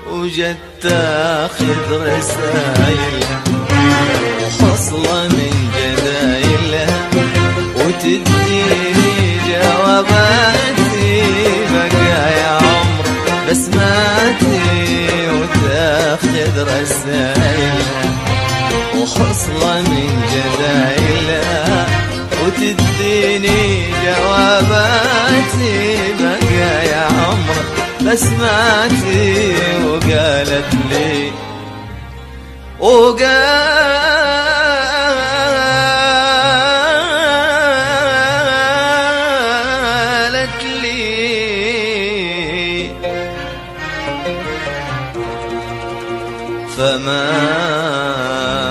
وجت تاخذ رسايلها وفصلة من جدايلها وتديني جواباتي بقى يا عمر بسماتي وتاخذ رسايلها وخصلة من جدايلها وتديني جواباتي بقى يا عمر بسماتي وقالت لي وقالت لي فما